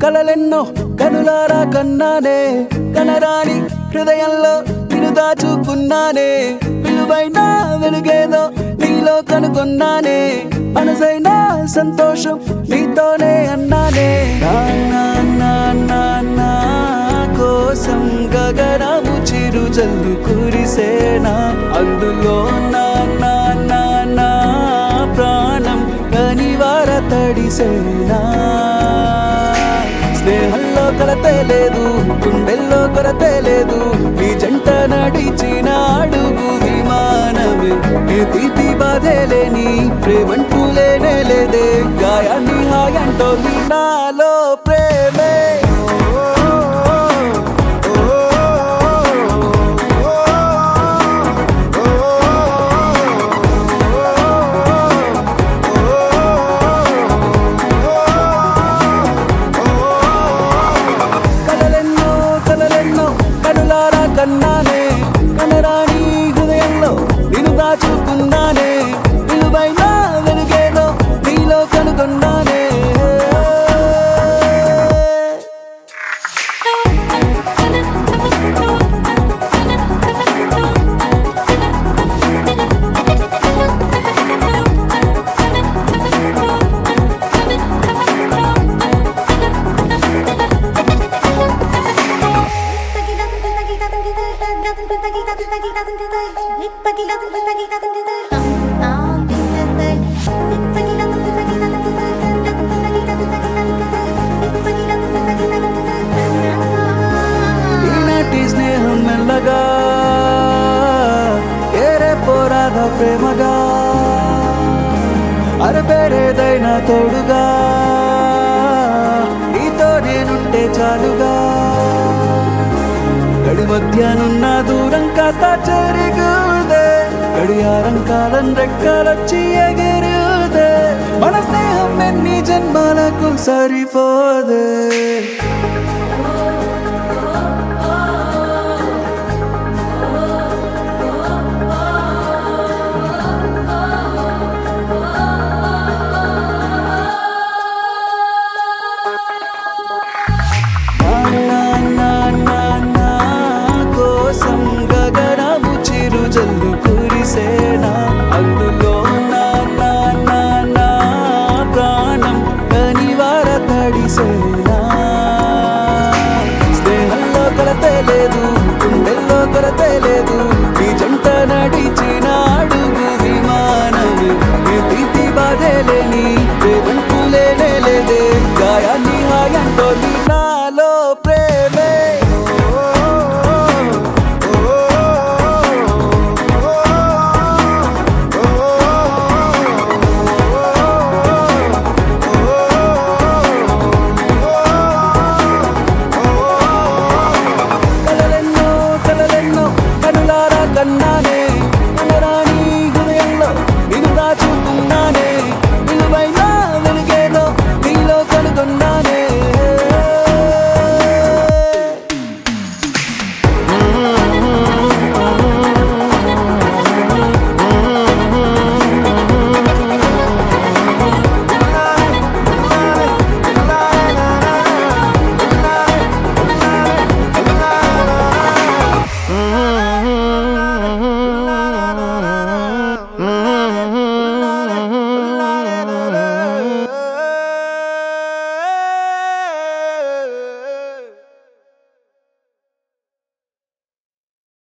కలలెన్నో కనులారా కన్నానే కనరాని హృదయంలో నిన్ను దాచుకున్నానే విలువైన వెలుగేదో నీలో కనుగొన్నానే మనసైన సంతోషం నీతోనే అన్నానే నా నా నా నా నా కోసం గగనము చిరు జల్లు కురిసేనా అందులో నా నా నా నా ప్రాణం కనివార తడిసేనా స్నేహంలో కలతే లేదు గుండెల్లో కొరతే లేదు ఈ జంట నడిచిన అడుగు విమానమే ఏ తీతి బాధే లేని ప్రేమంటూ లేనే లేదే గాయాన్ని హాయంటో నాలో ప్రేమే కలలెన్నో కలలెన్నో కనులారా కన్నానే కనరాని హృదయంలో నిన్ను దాచుకున్నానే విలువైన వెలుగేదో నీలో కనుగొన్నానే ఈనాటి స్నేహం మెల్లగా ఏరే పోరాద ప్రేమగా అరపేరేదైనా తోడుగా నీతో నేనుంటే చాలుగా గడి మధ్యానున్న దూరం కాస్త చెరుగుదే గడియారం కాలం రెక్కలొచ్చి ఎగిరుదే మన స్నేహం ఎన్ని జన్మలకు సరిపోదే